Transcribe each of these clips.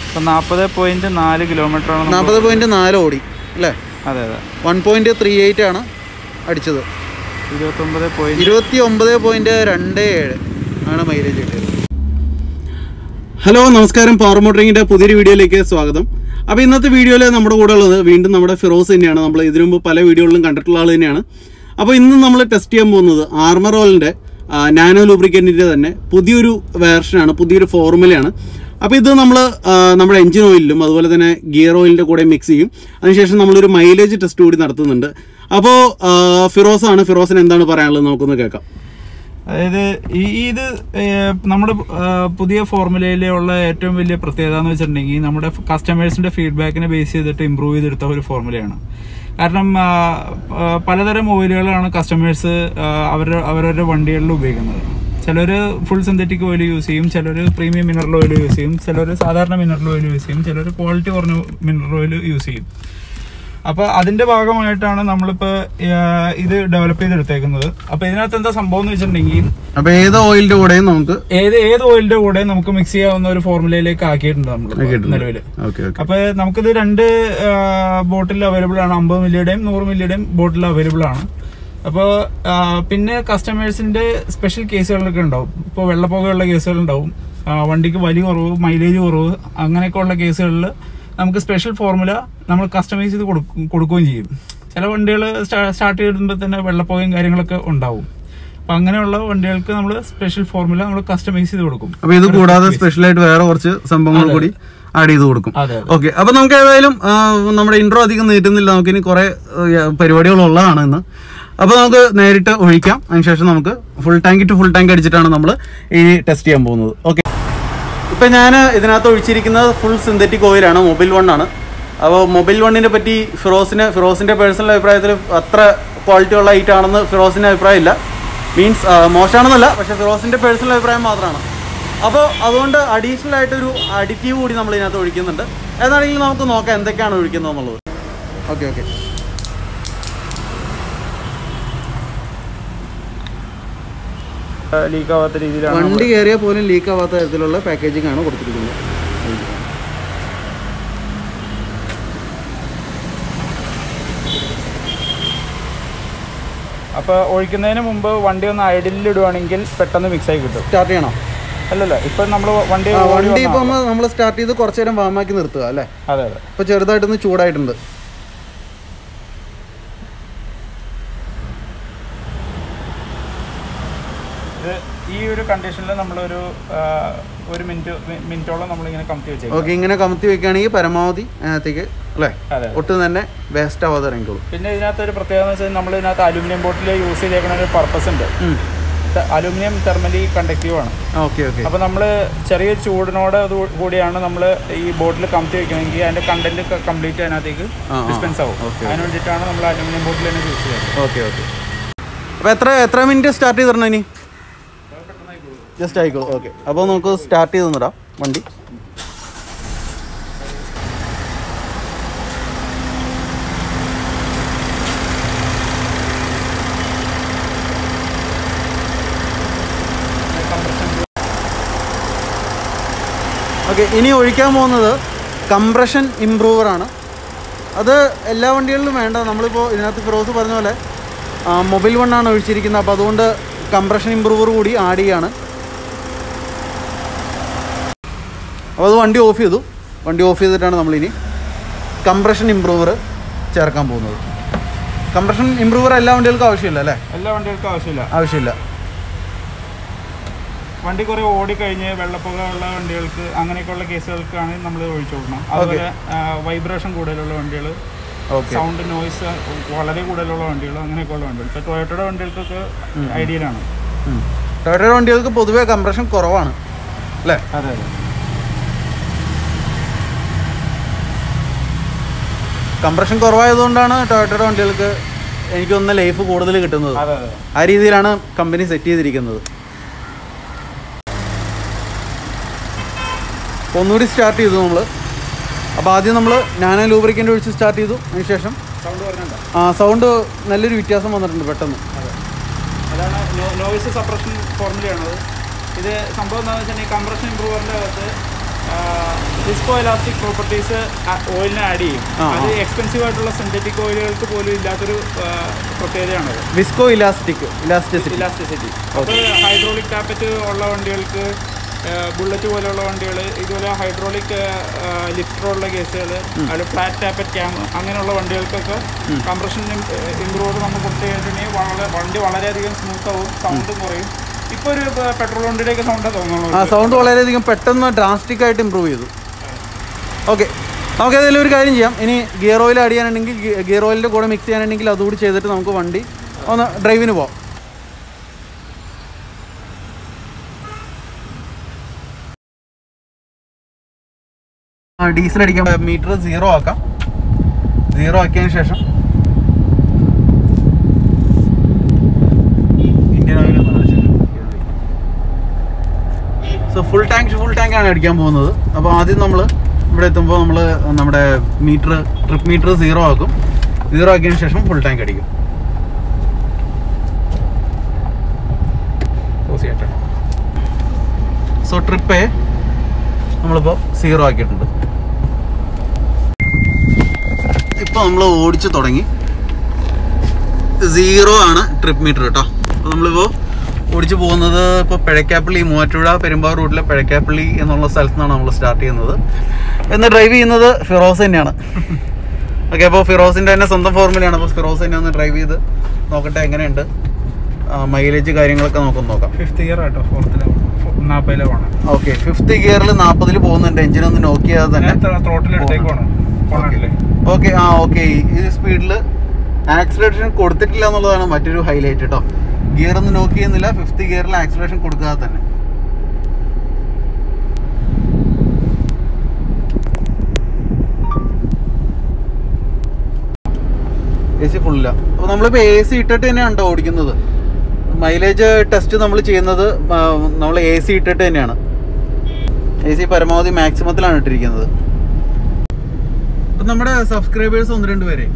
ഇപ്പം നാൽപ്പത് പോയിന്റ് നാല് കിലോമീറ്റർ ആണ് നമ്മൾ- നാൽപ്പത് പോയിൻറ്റ് നാല് ഓടി അല്ലേ അതെ അതെ വൺ പോയിൻറ്റ് ത്രീ എയ്റ്റ് ആണ് അടിച്ചത് ഇരുപത്തൊമ്പത് പോയിന്റ് ഇരുപത്തി ഒമ്പത് പോയിൻറ്റ് രണ്ട് ഏഴ് ആണ് മൈലേജ് കിട്ടിയത് ഹലോ നമസ്കാരം പവർ മോട്ടറിങ്ങിൻ്റെ പുതിയൊരു വീഡിയോയിലേക്ക് സ്വാഗതം അപ്പോൾ ഇന്നത്തെ വീഡിയോയിൽ നമ്മുടെ കൂടെ ഉള്ളത് വീണ്ടും നമ്മുടെ ഫിറോസ് തന്നെയാണ് നമ്മൾ ഇതിനു മുമ്പ് പല വീഡിയോകളിലും കണ്ടിട്ടുള്ള ആൾ തന്നെയാണ് അപ്പോൾ ഇന്ന് നമ്മൾ ടെസ്റ്റ് ചെയ്യാൻ പോകുന്നത് ആർമറോളിൻ്റെ നാനോ ലൂബ്രിക്കൻറ്റിൻ്റെ തന്നെ പുതിയൊരു വേർഷനാണ് പുതിയൊരു ഫോർമുലയാണ് അപ്പോൾ ഇത് നമ്മൾ നമ്മുടെ എഞ്ചിൻ ഓയിലിലും അതുപോലെ തന്നെ ഗിയർ ഓയിലിൻ്റെ കൂടെ മിക്സ് ചെയ്യും അതിനുശേഷം നമ്മളൊരു മൈലേജ് ടെസ്റ്റ് കൂടി നടത്തുന്നുണ്ട് അപ്പോൾ ഫിറോസാണ് ഫിറോസിന് എന്താണ് പറയാനുള്ളത് നമുക്കൊന്ന് കേൾക്കാം അതായത് ഈ ഇത് ഏർ, നമ്മുടെ ഏർ, പുതിയ ഫോർമുലയിലുള്ള ഏറ്റവും വലിയ പ്രത്യേകത എന്ന് വെച്ചിട്ടുണ്ടെങ്കിൽ നമ്മുടെ കസ്റ്റമേഴ്സിന്റെ ഫീഡ്ബാക്കിനെ ബേസ് ചെയ്തിട്ട് ഇമ്പ്രൂവ് ചെയ്തെടുത്ത ഒരു ഫോർമുലയാണ് കാരണം ആ, ആ, പലതരം ഓയിലുകളാണ് കസ്റ്റമേഴ്സ് അവരുടെ അവരവരുടെ വണ്ടികളിൽ ഉപയോഗിക്കുന്നത് ചിലർ ഫുൾ സിന്തറ്റിക് ഓയിൽ യൂസ് ചെയ്യും ചിലർ പ്രീമിയം മിനറൽ ഓയിൽ യൂസ് ചെയ്യും ചിലർ സാധാരണ മിനറൽ ഓയിൽ യൂസ് ചെയ്യും ചിലർ ക്വാളിറ്റി കുറഞ്ഞ മിനറൽ ഓയിൽ യൂസ് ചെയ്യും അപ്പൊ അതിന്റെ ഭാഗമായിട്ടാണ് നമ്മളിപ്പോ ഏർ, ഇത് ഡെവലപ്പ് ചെയ്തെടുത്തേക്കുന്നത് അപ്പൊ ഇതിനകത്ത് എന്താ സംഭവം എന്ന് വെച്ചിട്ടുണ്ടെങ്കിൽ അപ്പോൾ ഏത് ഓയിലിൻ്റെ കൂടെയും നമുക്ക് ഏത് ഏത് ഓയിലിന്റെ കൂടെ നമുക്ക് മിക്സ് ചെയ്യാവുന്ന ഒരു ഫോർമുലയിലേക്ക് ആക്കിയിട്ടുണ്ട് നമ്മൾ നിലവില് ഓക്കെ ഓക്കെ അപ്പൊ നമുക്കിത് രണ്ട് ബോട്ടിൽ അവൈലബിൾ ആണ് അമ്പത് മില്ലിയുടെയും നൂറ് മില്ലിയുടെയും ബോട്ടിൽ അവൈലബിൾ ആണ് അപ്പോൾ പിന്നെ കസ്റ്റമേഴ്സിന്റെ സ്പെഷ്യൽ കേസുകളൊക്കെ ഉണ്ടാവും ഇപ്പോൾ വെള്ളപ്പൊക്കമുള്ള കേസുകൾ ഉണ്ടാവും ആ, വണ്ടിക്ക് വലിയ കുറവ് മൈലേജ് കുറവ് അങ്ങനെയൊക്കെ ഉള്ള കേസുകളിൽ നമുക്ക് സ്പെഷ്യൽ ഫോർമുല നമ്മൾ കസ്റ്റമൈസ് ചെയ്ത് കൊടുക്കും കൊടുക്കുകയും ചെയ്യും ചില വണ്ടികൾ സ്റ്റാർട്ട് ചെയ്യുമ്പോൾ തന്നെ വെള്ളപ്പൊക്കയും കാര്യങ്ങളൊക്കെ ഉണ്ടാവും അപ്പൊ അങ്ങനെയുള്ള വണ്ടികൾക്ക് നമ്മൾ സ്പെഷ്യൽ ഫോർമുല നമ്മൾ കസ്റ്റമൈസ് ചെയ്ത് കൊടുക്കും അപ്പൊ ഇത് കൂടാതെ സ്പെഷ്യൽ ആയിട്ട് വേറെ കുറച്ച് സംഭവങ്ങൾ കൂടി ആഡ് ചെയ്ത് കൊടുക്കും അതെ അതെ ഓക്കെ അപ്പൊ നമുക്ക് ഏതായാലും ആ, നമ്മുടെ ഇൻട്രോ അധികം നീട്ടുന്നില്ല നമുക്ക് ഇനി കുറെ പരിപാടികൾ ഉള്ളതാണ് ഇന്ന് അപ്പൊ നമുക്ക് നേരിട്ട് ഒഴിക്കാം അതിനുശേഷം നമുക്ക് full tank to full tank അടിച്ചിട്ടാണ് നമ്മൾ ഈ ടെസ്റ്റ് ചെയ്യാൻ പോകുന്നത് ഓക്കെ ഇപ്പൊ ഞാൻ ഇതിനകത്ത് ഒഴിച്ചിരിക്കുന്നത് ഫുൾ സിന്തറ്റിക് ഓയിലാണ് മൊബൈൽ വൺ ആണ് അപ്പോൾ മൊബൈൽ വണ്ണിനെ പറ്റി ഫിറോസിന് ഫിറോസിന്റെ പേഴ്സണൽ അഭിപ്രായത്തിൽ അത്ര ക്വാളിറ്റി ഉള്ള ഐറ്റം ആണെന്ന് ഫിറോസിന് അഭിപ്രായമില്ല മീൻസ് മോശമാണെന്നല്ല പക്ഷെ ഫിറോസിന്റെ പേഴ്സണൽ അഭിപ്രായം മാത്രമാണ് അപ്പോൾ അതുകൊണ്ട് അഡീഷണൽ ആയിട്ടൊരു അഡിറ്റീവ് കൂടി നമ്മൾ ഇതിനകത്ത് ഒഴിക്കുന്നുണ്ട് എന്നാണെങ്കിൽ നമുക്ക് നോക്കാം എന്തൊക്കെയാണ് ഒഴിക്കുന്നത് എന്നുള്ളത് ഓക്കെ ഓക്കെ ലീക്ക് ആവാത്ത രീതിയിലാണ് വണ്ടി കയറിയാൽ പോലും ലീക്ക് ആവാത്ത തരത്തിലുള്ള പാക്കേജിംഗ് ആണ് കൊടുത്തിരിക്കുന്നത് അപ്പൊ ഒഴിക്കുന്നതിന് മുമ്പ് വണ്ടി ഒന്ന് ഐഡിലിൽ ഇടുവാണെങ്കിൽ പെട്ടെന്ന് മിക്സ് ആയി കിട്ടും സ്റ്റാർട്ട് ചെയ്യണം അല്ലല്ല ഇപ്പൊ നമ്മൾ വണ്ടി ആ, ഓടി വണ്ടി വന്നതാണ്. ഇപ്പം നമ്മൾ സ്റ്റാർട്ട് ചെയ്ത് കുറച്ച് നേരം വാമാക്കി നിർത്തുക അല്ലേ അതെ അതെ ഇപ്പൊ ചെറുതായിട്ടൊന്ന് ചൂടായിട്ടുണ്ട് ഇത് ഈ ഒരു കണ്ടീഷനിൽ നമ്മളൊരു ആ, ഒരു മിനിറ്റ് മിനിറ്റോളം നമ്മളിങ്ങനെ കമത്തി വെച്ചേക്കും ഓക്കെ ഇങ്ങനെ കമത്തി വെക്കുകയാണെങ്കിൽ പരമാവധി അതിനകത്തേക്ക് അല്ലേ അതെ ഒട്ടും തന്നെ വേസ്റ്റ് ആവാതെ ഇറങ്ങിക്കോളും പിന്നെ ഇതിനകത്ത് ഒരു പ്രത്യേകത എന്ന് വെച്ചാൽ നമ്മൾ ഇതിനകത്ത് അലൂമിനിയം ബോട്ടിൽ യൂസ് ചെയ്തേക്കുന്ന ഒരു പർപ്പസ് ഉണ്ട് അലൂമിനിയം തെർമലി കണ്ടക്റ്റീവ് ആണ് ഓക്കെ ഓക്കെ അപ്പോൾ നമ്മൾ ചെറിയൊരു ചൂടിനോട് അത് കൂടിയാണ് നമ്മൾ ഈ ബോട്ടിൽ കമത്തി വെക്കണമെങ്കിൽ അതിന്റെ കണ്ടന്റ് കംപ്ലീറ്റ് അതിനകത്തേക്ക് ആ, ആ. ഡിസ്പെൻസ് ആവും Okay. അതിന് വേണ്ടിയിട്ടാണ് നമ്മൾ അലൂമിനിയം ബോട്ടിൽ തന്നെ യൂസ് ചെയ്യുന്നത് ഓക്കെ ഓക്കെ അപ്പോൾ എത്ര എത്ര മിനിറ്റ് സ്റ്റാർട്ട് ചെയ്ത് തരണം ഇനി ജസ്റ്റ് ആയിക്കോളൂ ഓക്കെ അപ്പോൾ നമുക്ക് സ്റ്റാർട്ട് ചെയ്ത് തന്നിടാം വണ്ടി ഓക്കെ ഇനി ഒഴിക്കാൻ പോകുന്നത് കംപ്രഷൻ ഇമ്പ്രൂവർ ആണ് അത് എല്ലാ വണ്ടികളിലും വേണ്ട നമ്മളിപ്പോൾ ഇതിനകത്ത് ഫിറോസ് പറഞ്ഞ പോലെ മൊബൈൽ വണ്ണാണ് ഒഴിച്ചിരിക്കുന്നത് അപ്പോൾ അതുകൊണ്ട് കംപ്രഷൻ ഇമ്പ്രൂവർ കൂടി ആഡ് ചെയ്യാണ് അപ്പോൾ അത് വണ്ടി ഓഫ് ചെയ്തു വണ്ടി ഓഫ് ചെയ്തിട്ടാണ് നമ്മളിനി കംപ്രഷൻ ഇമ്പ്രൂവർ ചേർക്കാൻ പോകുന്നത് കംപ്രഷൻ ഇമ്പ്രൂവർ എല്ലാ വണ്ടികൾക്കും ആവശ്യമില്ല അല്ലേ എല്ലാ വണ്ടികൾക്കും ആവശ്യമില്ല ആവശ്യമില്ല വണ്ടി കുറെ ഓടിക്കഴിഞ്ഞ് വെള്ളപ്പൊക്കം ഉള്ള വണ്ടികൾക്ക് അങ്ങനെയൊക്കെയുള്ള കേസുകൾക്കാണ് നമ്മൾ ഒഴിച്ചു കൊടുക്കണം അതുപോലെ വൈബ്രേഷൻ കൂടുതലുള്ള വണ്ടികൾ ഓക്കെ സൗണ്ട് നോയ്സ് വളരെ കൂടുതലുള്ള വണ്ടികൾ അങ്ങനെയൊക്കെയുള്ള വണ്ടികൾ ഇപ്പോൾ ടൊയോട്ടയുടെ വണ്ടികൾക്കൊക്കെ ഐഡിയലാണ് ടൊയോട്ടയുടെ വണ്ടികൾക്ക് പൊതുവേ കംപ്രഷൻ കുറവാണ് അല്ലേ അതെ അതെ കംപ്രഷൻ കുറവായതുകൊണ്ടാണ് ടൊയോട്ടയുടെ വണ്ടികൾക്ക് എനിക്ക് തോന്നുന്ന ലൈഫ് കൂടുതൽ കിട്ടുന്നത് അതെ അതെ ആ രീതിയിലാണ് കമ്പനി സെറ്റ് ചെയ്തിരിക്കുന്നത് അപ്പോൾ ഒന്നുകൂടി സ്റ്റാർട്ട് ചെയ്തു നമ്മൾ അപ്പോൾ ആദ്യം നമ്മൾ നാനോ ലൂബ്രിക്കൻ്റ് ഒഴിച്ച് സ്റ്റാർട്ട് ചെയ്തു അതിനുശേഷം സൗണ്ട് പറഞ്ഞുണ്ടോ ആ സൗണ്ട് നല്ലൊരു വ്യത്യാസം വന്നിട്ടുണ്ട് പെട്ടെന്ന് അതെ അതാണ് നോയിസ് സപ്രഷൻ ഫോർമുലയാണത് ഇത് സംഭവം എന്താണെന്ന് വെച്ചിട്ടുണ്ടെങ്കിൽ കംപ്രഷൻ ഇമ്പ്രൂവറിൻ്റെ അകത്ത് ഡിസ്കോ ഇലാസ്റ്റിക് പ്രോപ്പർട്ടീസ് ഓയിലിന് ആഡ് ചെയ്യും ആ, അത് ആ. എക്സ്പെൻസീവ് ആയിട്ടുള്ള സിന്തറ്റിക് ഓയിലുകൾക്ക് പോലും ഇല്ലാത്തൊരു ആ, പ്രത്യേകതയാണത് വിസ്കോ ഇലാസ്റ്റിക് ഇലാസ്റ്റിസിറ്റി ഇലാസ്റ്റിസിറ്റി അപ്പോൾ ഹൈഡ്രോളിക് ടാപ്പറ്റ് ഉള്ള വണ്ടികൾക്ക് ബുള്ളറ്റ് പോലെയുള്ള വണ്ടികൾ ഇതുപോലെ ഹൈഡ്രോളിക് ലിഫ്റ്ററുള്ള കേസുകൾ അതുപോലെ ഫ്ലാറ്റ് ടാപ്പറ്റ് ക്യാം അങ്ങനെയുള്ള വണ്ടികൾക്കൊക്കെ കംപ്രഷൻ ഇമ്പ്രൂവ് നമ്മൾ കൊടുത്തു കഴിഞ്ഞിട്ടുണ്ടെങ്കിൽ വളരെ വണ്ടി വളരെയധികം സ്മൂത്ത് ആവും സൗണ്ടും കുറയും ഇപ്പോൾ ഒരു പെട്രോൾ വണ്ടിയുടെയൊക്കെ സൗണ്ടാണ് തോന്നുള്ളൂ ആ സൗണ്ട് വളരെയധികം പെട്ടെന്ന് ഡ്രാസ്റ്റിക് ആയിട്ട് ഇമ്പ്രൂവ് ചെയ്തു ഓക്കെ നമുക്ക് ഏതെങ്കിലും ഒരു കാര്യം ചെയ്യാം ഇനി ഗിയർ ഓയിൽ ആഡ് ചെയ്യാനുണ്ടെങ്കിൽ ഗിയർ ഓയിലിൻ്റെ കൂടെ മിക്സ് ചെയ്യാനുണ്ടെങ്കിൽ അതുകൂടി ചെയ്തിട്ട് നമുക്ക് വണ്ടി ഒന്ന് ഡ്രൈവിന് പോവാം ആ ഡീസൽ അടിക്കാൻ മീറ്റർ സീറോ ആക്കാം സീറോ ആക്കിയതിന് ശേഷം ഇന്ത്യൻ ഓയിൽ ഒന്ന് കാണിച്ചു so full tank full tank ആണ് അടിക്കാൻ പോകുന്നത് അപ്പോൾ ആദ്യം നമ്മൾ ഇവിടെ എത്തുമ്പോൾ നമ്മൾ നമ്മുടെ മീറ്റർ ട്രിപ്പ് മീറ്റർ സീറോ ആക്കും സീറോ ആക്കിയതിന് ശേഷം ഫുൾ ടാങ്ക് അടിക്കും സോ ട്രിപ്പ് നമ്മളിപ്പോൾ സീറോ ആക്കിയിട്ടുണ്ട് ഇപ്പോൾ നമ്മൾ ഓടിച്ച് തുടങ്ങി സീറോ ആണ് ട്രിപ്പ് മീറ്റർ കേട്ടോ അപ്പോൾ നമ്മളിപ്പോൾ ഓടിച്ച് പോകുന്നത് ഇപ്പോൾ പിഴക്കാപ്പള്ളി മൂവാറ്റുപുഴ പെരുമ്പാവൂർ റൂട്ടിലെ പിഴക്കാപ്പള്ളി എന്നുള്ള സ്ഥലത്ത് നിന്നാണ് നമ്മൾ സ്റ്റാർട്ട് ചെയ്യുന്നത് എന്ന് ഡ്രൈവ് ചെയ്യുന്നത് ഫിറോസ് തന്നെയാണ് ഓക്കെ അപ്പോൾ ഫിറോസിൻ്റെ തന്നെ സ്വന്തം ഫോർമുലയാണ് അപ്പോൾ ഫിറോസ് തന്നെ ഒന്ന് ഡ്രൈവ് ചെയ്ത് നോക്കട്ടെ എങ്ങനെയുണ്ട് മൈലേജ് കാര്യങ്ങളൊക്കെ നമുക്കൊന്ന് നോക്കാം ഫിഫ്ത്ത് ഇയർ ആട്ടോ ഫോർത്തിലെ നാൽപ്പതിലെ പോകണം ഓക്കെ ഫിഫ്ത്ത് ഗിയറിൽ നാൽപ്പതിൽ പോകുന്നുണ്ട് എഞ്ചിൻ ഒന്ന് നോക്കി ചെയ്താൽ തന്നെ ത്രോട്ടിൽ എടുത്തേക്ക് പോകണം പോകണല്ലേ ഓക്കെ ആ ഓക്കെ ഈ സ്പീഡിൽ ആക്സിലേഷൻ കൊടുത്തിട്ടില്ല എന്നുള്ളതാണ് മറ്റൊരു ഹൈലൈറ്റ് കേട്ടോ ഗിയർ ഒന്നും നോക്ക് ചെയ്യുന്നില്ല ഫിഫ്ത്ത് ഗിയറിൽ ആക്സിലേഷൻ കൊടുക്കാതെ തന്നെ എ സി ഫുള്ളില്ല അപ്പോൾ നമ്മളിപ്പോൾ എ സി ഇട്ടിട്ട് തന്നെയാണ് കേട്ടോ ഓടിക്കുന്നത് മൈലേജ് ടെസ്റ്റ് നമ്മൾ ചെയ്യുന്നത് നമ്മൾ എ സി ഇട്ടിട്ട് തന്നെയാണ് എ സി പരമാവധി മാക്സിമത്തിലാണ് ഇട്ടിരിക്കുന്നത് അപ്പം നമ്മുടെ സബ്സ്ക്രൈബേഴ്സ് ഒന്ന് രണ്ട് പേര്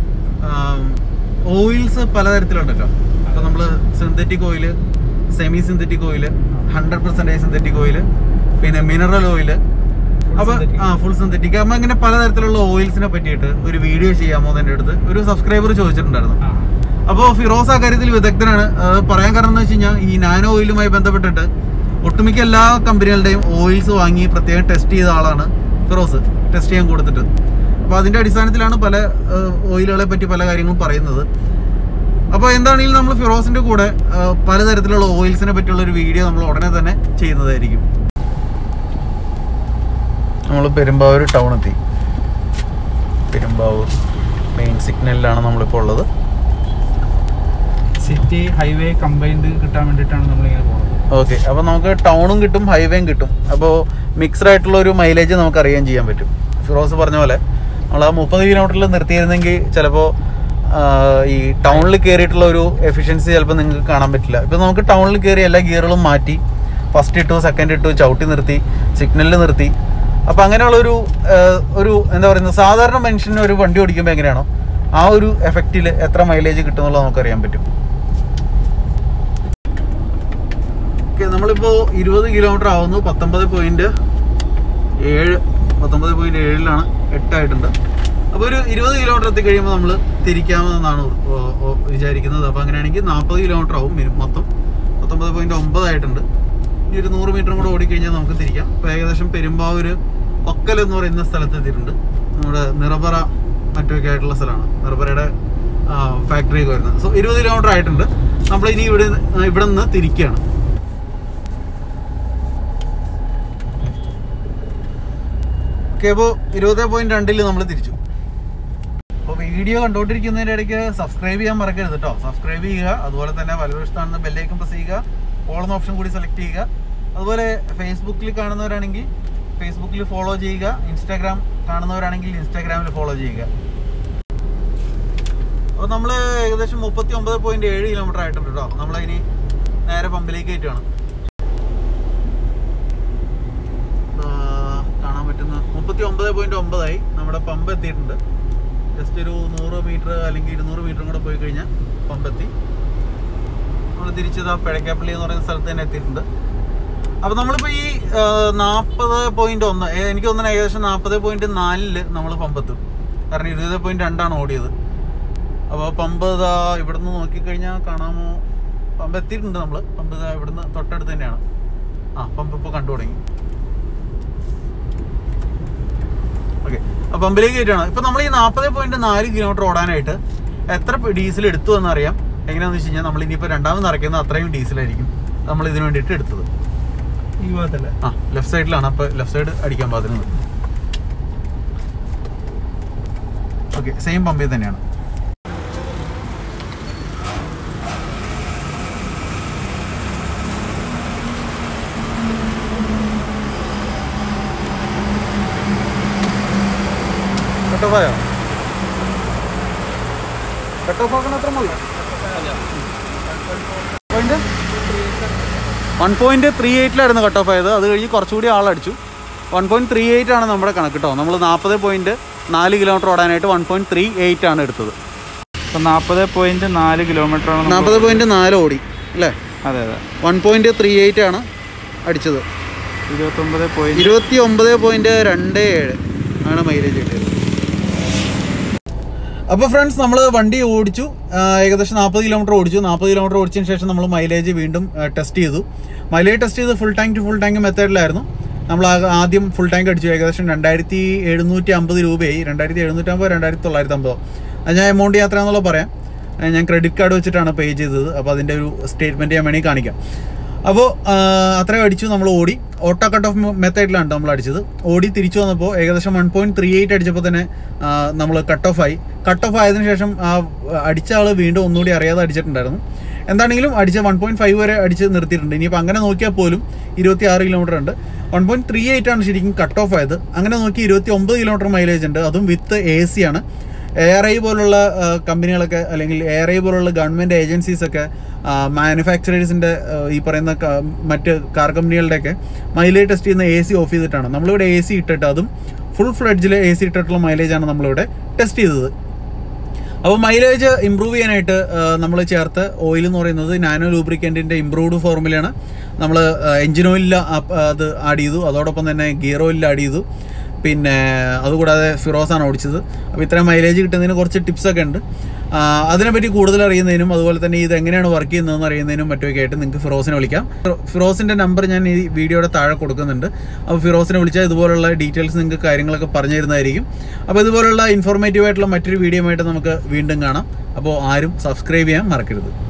ഓയിൽസ് പലതരത്തിലുണ്ടല്ലോ അപ്പോൾ നമ്മൾ synthetic oil semi synthetic oil hundred percentage synthetic oil പിന്നെ മിനറൽ ഓയിൽ അപ്പോൾ ആ ഫുൾ സിന്തറ്റിക് അപ്പം അങ്ങനെ പലതരത്തിലുള്ള ഓയിൽസിനെ പറ്റിയിട്ട് ഒരു വീഡിയോ ചെയ്യാമോ എൻ്റെ അടുത്ത് ഒരു സബ്സ്ക്രൈബർ ചോദിച്ചിട്ടുണ്ടായിരുന്നു അപ്പോൾ ഫിറോസ് ആ കാര്യത്തിൽ വിദഗ്ധനാണ് അത് പറയാൻ കാരണം എന്ന് വെച്ച് കഴിഞ്ഞാൽ ഈ നാനോ ഓയിലുമായി ബന്ധപ്പെട്ടിട്ട് ഒട്ടുമിക്ക എല്ലാ കമ്പനികളുടെയും ഓയിൽസ് വാങ്ങി പ്രത്യേകം ടെസ്റ്റ് ചെയ്ത ആളാണ് ഫിറോസ് ടെസ്റ്റ് ചെയ്യാൻ കൊടുത്തിട്ട് അപ്പോൾ അതിൻ്റെ അടിസ്ഥാനത്തിലാണ് പല ഓയിലുകളെ പറ്റി പല കാര്യങ്ങളും പറയുന്നത് അപ്പോൾ എന്താണെങ്കിലും നമ്മൾ ഫിറോസിൻ്റെ കൂടെ ആ, പലതരത്തിലുള്ള ഓയിൽസിനെ പറ്റിയുള്ള ഒരു വീഡിയോ നമ്മൾ ഉടനെ തന്നെ ചെയ്യുന്നതായിരിക്കും നമ്മൾ പെരുമ്പാവൂർ ടൗൺ എത്തി പെരുമ്പാവൂർ മെയിൻ സിഗ്നലിലാണ് നമ്മളിപ്പോൾ ഉള്ളത് സിറ്റി ഹൈവേ കമ്പൈൻഡ് കിട്ടാൻ വേണ്ടിയിട്ടാണ് നമ്മളിങ്ങനെ പോകുന്നത് ഓക്കെ അപ്പോൾ നമുക്ക് ടൗണും കിട്ടും ഹൈവേയും കിട്ടും അപ്പോൾ മിക്സ്ഡ് ആയിട്ടുള്ള ഒരു മൈലേജ് നമുക്ക് അറിയാൻ ചെയ്യാൻ പറ്റും ഫിറോസ് പറഞ്ഞ പോലെ നമ്മൾ ആ മുപ്പത് കിലോമീറ്ററിൽ നിർത്തിയിരുന്നെങ്കിൽ ചിലപ്പോൾ ഈ ടൗണിൽ കയറിയിട്ടുള്ള ഒരു എഫിഷ്യൻസി ചിലപ്പോൾ നിങ്ങൾക്ക് കാണാൻ പറ്റില്ല ഇപ്പോൾ നമുക്ക് ടൗണിൽ കയറി എല്ലാ ഗിയറുകളും മാറ്റി ഫസ്റ്റ് ഇട്ടു സെക്കൻഡ് ഇട്ടു ചവിട്ടി നിർത്തി സിഗ്നലിൽ നിർത്തി അപ്പോൾ അങ്ങനെയുള്ളൊരു ആ, ഒരു എന്താ പറയുന്നത് സാധാരണ മനുഷ്യന് ഒരു വണ്ടി ഓടിക്കുമ്പോൾ എങ്ങനെയാണോ ആ ഒരു എഫക്റ്റിൽ എത്ര മൈലേജ് കിട്ടുന്നുള്ളത് നമുക്കറിയാൻ പറ്റും ഓക്കെ നമ്മളിപ്പോൾ ഇരുപത് കിലോമീറ്റർ ആവുന്നു പത്തൊമ്പത് പോയിന്റ് ഏഴ് പത്തൊമ്പത് പോയിന്റ് ഏഴിലാണ് എട്ടായിട്ടുണ്ട് അപ്പോൾ ഒരു ഇരുപത് കിലോമീറ്റർ എത്തിക്കഴിയുമ്പോൾ നമ്മൾ തിരിക്കാമെന്നാണ് ഓ- ഓ- വിചാരിക്കുന്നത് അപ്പോൾ അങ്ങനെയാണെങ്കിൽ നാൽപ്പത് കിലോമീറ്റർ ആവും മിനി- മൊത്തം പത്തൊമ്പത് പോയിന്റ് ഒമ്പതായിട്ടുണ്ട് ഇനി ഒരു നൂറ് മീറ്ററും കൂടെ ഓടിക്കഴിഞ്ഞാൽ നമുക്ക് തിരിക്കാം ഇപ്പോൾ ഏകദേശം പെരുമ്പാവൂര് ഒക്കൽ എന്ന് പറയുന്ന സ്ഥലത്ത് എത്തിയിട്ടുണ്ട് നമ്മുടെ നിറബറ മറ്റൊക്കെ ആയിട്ടുള്ള സ്ഥലമാണ് നിറബറയുടെ ഫാക്ടറിയൊക്കെ വരുന്നത് സോ ഇരുപത് കിലോമീറ്റർ ആയിട്ടുണ്ട് നമ്മൾ ഇനി ഇവിടെ ഇവിടെ നിന്ന് തിരിക്കുകയാണ് ഓക്കെ അപ്പോൾ ഇരുപത് പോയിന്റ് രണ്ടിൽ നമ്മൾ തിരിച്ചു അപ്പോൾ വീഡിയോ കണ്ടുകൊണ്ടിരിക്കുന്നതിൻ്റെ ഇടയ്ക്ക് സബ്സ്ക്രൈബ് ചെയ്യാൻ മറക്കരുത് കേട്ടോ സബ്സ്ക്രൈബ് ചെയ്യുക അതുപോലെ തന്നെ വലതുവശത്താണെന്ന് ബെല്ലൈക്കൺ പ്രസ് ചെയ്യുക ഓൾ എന്ന ഓപ്ഷൻ കൂടി സെലക്ട് ചെയ്യുക അതുപോലെ ഫേസ്ബുക്കിൽ കാണുന്നവരാണെങ്കിൽ ഫേസ്ബുക്കിൽ ഫോളോ ചെയ്യുക ഇൻസ്റ്റാഗ്രാം കാണുന്നവരാണെങ്കിൽ ഇൻസ്റ്റാഗ്രാമിൽ ഫോളോ ചെയ്യുക അപ്പോൾ നമ്മൾ ഏകദേശം മുപ്പത്തി ഒമ്പത് പോയിന്റ് ഏഴ് കിലോമീറ്റർ ആയിട്ടുണ്ട് കേട്ടോ നമ്മളിനി നേരെ പമ്പിലേക്ക് കയറ്റുകയാണ് ആ, കാണാൻ പറ്റുന്ന മുപ്പത്തി ഒമ്പത് പോയിന്റ് ഒമ്പതായി നമ്മുടെ പമ്പ് എത്തിയിട്ടുണ്ട് ജസ്റ്റ് ഒരു നൂറ് മീറ്റർ അല്ലെങ്കിൽ ഇരുന്നൂറ് മീറ്ററും കൂടെ പോയി കഴിഞ്ഞാൽ പമ്പ് എത്തി നമ്മൾ തിരിച്ചത് ആ പിഴക്കാപ്പള്ളി എന്ന് പറയുന്ന സ്ഥലത്ത് തന്നെ എത്തിയിട്ടുണ്ട് അപ്പൊ നമ്മളിപ്പോ ഈ നാൽപ്പത് പോയിന്റ് ഒന്ന് ഏ, എനിക്ക് തോന്നുന്നു ഏകദേശം നാൽപ്പത് പോയിന്റ് നാലില് നമ്മൾ പമ്പെത്തും കാരണം ഇരുപത് പോയിന്റ് രണ്ടാണ് ഓടിയത് അപ്പോൾ പമ്പ് ഇതാ ഇവിടുന്ന് നോക്കിക്കഴിഞ്ഞാൽ കാണാമോ പമ്പ് എത്തിയിട്ടുണ്ട് നമ്മൾ പമ്പ് ഇതാ ഇവിടുന്ന് തൊട്ടടുത്ത് തന്നെയാണ് ആ പമ്പ് ഇപ്പോൾ കണ്ടു തുടങ്ങി ഓക്കെ അപ്പോൾ പമ്പിലേക്ക് കയറ്റുകയാണ് ഇപ്പം നമ്മൾ ഈ നാൽപ്പത് പോയിന്റ് നാല് കിലോമീറ്റർ ഓടാനായിട്ട് എത്ര ഡീസൽ എടുത്തു എന്നറിയാം എങ്ങനെയാണെന്ന് വെച്ച് കഴിഞ്ഞാൽ നമ്മൾ ഇനിയിപ്പോൾ രണ്ടാമത് നിറയ്ക്കുന്ന അത്രയും ഡീസലായിരിക്കും നമ്മൾ ഇതിന് വേണ്ടിയിട്ട് എടുത്തത് ഈ ഭാഗത്തല്ലേ ആ ലെഫ്റ്റ് സൈഡിലാണ് അപ്പോൾ ലെഫ്റ്റ് സൈഡ് അടിക്കാൻ പാകത്തിന് ഓക്കെ സെയിം പമ്പിൽ തന്നെയാണ് കട്ട് ഓഫ് ആയോ കട്ട് ഓഫ് ആക്കണ അത്ര മതി പോയിന്റ് വൺ പോയിന്റ് ത്രീ എയ്റ്റിലായിരുന്നു കട്ട് ഓഫ് ആയത് അത് കഴിഞ്ഞ് കുറച്ചുകൂടി ആളടിച്ചു വൺ പോയിന്റ് ത്രീ എയ്റ്റ് ആണ് നമ്മുടെ കണക്ക് കേട്ടോ നമ്മൾ നാൽപ്പത് പോയിന്റ് നാല് കിലോമീറ്റർ ഓടാനായിട്ട് വൺ പോയിന്റ് ത്രീ എയ്റ്റ് ആണ് എടുത്തത് ഇപ്പൊ നാൽപ്പത് പോയിന്റ് നാല് കിലോമീറ്റർ ആണ് നാൽപ്പത് പോയിന്റ് നാല് ഓടി അല്ലേ അതെ അതെ വൺ പോയിന്റ് ത്രീ എയ്റ്റ് ആണ് അടിച്ചത് ഇരുപത്തൊമ്പത് പോയിന്റ് ഇരുപത്തി ഒമ്പത് പോയിന്റ് രണ്ട് ഏഴ് ആണ് മൈലേജ് കിട്ടിയത് അപ്പോൾ ഫ്രണ്ട്സ് നമ്മൾ വണ്ടി ഓടിച്ചു ആ, ഏകദേശം നാൽപ്പത് കിലോമീറ്റർ ഓടിച്ചു നാൽപ്പത് കിലോമീറ്റർ ഓടിച്ചതിന് ശേഷം നമ്മൾ മൈലേജ് വീണ്ടും ടെസ്റ്റ് ചെയ്തു മൈലേജ് ടെസ്റ്റ് ചെയ്ത് full tank to full tank മെത്തേഡിലായിരുന്നു നമ്മൾ ആ- ആദ്യം ഫുൾ ടാങ്ക് അടിച്ചു ഏകദേശം രണ്ടായിരത്തി എഴുന്നൂറ്റി അമ്പത് രൂപയായി രണ്ടായിരത്തി എഴുന്നൂറ്റി അമ്പത് രണ്ടായിരത്തി തൊള്ളായിരത്തി അമ്പതോ അത് ഞാൻ എമൗണ്ട് യാത്ര എന്നുള്ളത് പറയാം ആ, ഞാൻ ക്രെഡിറ്റ് കാർഡ് വെച്ചിട്ടാണ് പേ ചെയ്തത് അപ്പോൾ അതിൻ്റെ ഒരു സ്റ്റേറ്റ്മെൻറ്റ് ഞാൻ വേണമെങ്കിൽ കാണിക്കാം അപ്പോൾ അത്രയും അടിച്ചു നമ്മൾ ഓടി ഓട്ടോ കട്ട് ഓഫ് മെത്തേഡിലാണ് നമ്മൾ അടിച്ചത് ഓടി തിരിച്ചു വന്നപ്പോൾ ഏകദേശം വൺ പോയിന്റ് ത്രീ എയ്റ്റ് അടിച്ചപ്പോൾ തന്നെ നമ്മൾ കട്ട് ഓഫ് ആയി കട്ട് ഓഫ് ആയതിനു ശേഷം ആ അടിച്ച ആൾ വീണ്ടും ഒന്നുകൂടി അറിയാതെ അടിച്ചിട്ടുണ്ടായിരുന്നു എന്താണെങ്കിലും അടിച്ച വൺ പോയിന്റ് ഫൈവ് വരെ അടിച്ച് നിർത്തിയിട്ടുണ്ട് ഇനിയിപ്പോൾ അങ്ങനെ നോക്കിയാൽ പോലും ഇരുപത്തി ആറ് കിലോമീറ്റർ ഉണ്ട് വൺ പോയിന്റ് ത്രീ എയ്റ്റ് ആണ് ശരിക്കും കട്ട് ഓഫ് ആയത് അങ്ങനെ നോക്കി ഇരുപത്തി ഒമ്പത് കിലോമീറ്റർ മൈലേജ് ഉണ്ട് അതും വിത്ത് എ സി ആണ് എ ആർ ഐ പോലുള്ള ആ, കമ്പനികളൊക്കെ അല്ലെങ്കിൽ എ ആർ ഐ പോലുള്ള ഗവൺമെൻറ് ഏജൻസീസ് ഒക്കെ മാനുഫാക്ചറേഴ്സിൻ്റെ ഈ പറയുന്ന ക- മറ്റ് കാർ കമ്പനികളുടെയൊക്കെ മൈലേജ് ടെസ്റ്റ് ചെയ്യുന്ന എ സി ഓഫ് ചെയ്തിട്ടാണ് നമ്മളിവിടെ എ സി ഇട്ടിട്ട് അതും ഫുൾ ഫ്ലഡ്ജിൽ എ സി ഇട്ടിട്ടുള്ള മൈലേജാണ് നമ്മളിവിടെ ടെസ്റ്റ് ചെയ്തത് അപ്പോൾ മൈലേജ് ഇമ്പ്രൂവ് ചെയ്യാനായിട്ട് നമ്മൾ ചേർത്ത് ഓയിൽ എന്ന് പറയുന്നത് നാനോ ലൂബ്രിക്കൻറ്റിൻ്റെ ഇമ്പ്രൂവ്ഡ് ഫോർമുലയാണ് നമ്മൾ എഞ്ചിൻ ഓയിലിൽ അത് ആഡ് ചെയ്തു അതോടൊപ്പം തന്നെ ഗിയർ ഓയിലിൽ ആഡ് ചെയ്തു പിന്നെ അതുകൂടാതെ ഫിറോസാണ് ഓടിച്ചത് അപ്പോൾ ഇത്രയും മൈലേജ് കിട്ടുന്നതിന് കുറച്ച് ടിപ്സൊക്കെ ഉണ്ട് ആ, അതിനെപ്പറ്റി കൂടുതൽ അറിയുന്നതിനും അതുപോലെ തന്നെ ഇത് എങ്ങനെയാണ് വർക്ക് ചെയ്യുന്നതെന്ന് അറിയുന്നതിനും മറ്റുമൊക്കെ ആയിട്ട് നിങ്ങൾക്ക് ഫിറോസിനെ വിളിക്കാം ഫിറോസിൻ്റെ നമ്പർ ഞാൻ ഈ വീഡിയോയുടെ താഴെ കൊടുക്കുന്നുണ്ട് അപ്പോൾ ഫിറോസിനെ വിളിച്ചാൽ ഇതുപോലുള്ള ഡീറ്റെയിൽസ് നിങ്ങൾക്ക് കാര്യങ്ങളൊക്കെ പറഞ്ഞു തരുന്നതായിരിക്കും അപ്പോൾ ഇതുപോലുള്ള ഇൻഫോർമേറ്റീവ് ആയിട്ടുള്ള മറ്റൊരു വീഡിയോ ആയിട്ട് നമുക്ക് വീണ്ടും കാണാം അപ്പോൾ ആരും സബ്സ്ക്രൈബ് ചെയ്യാൻ മറക്കരുത്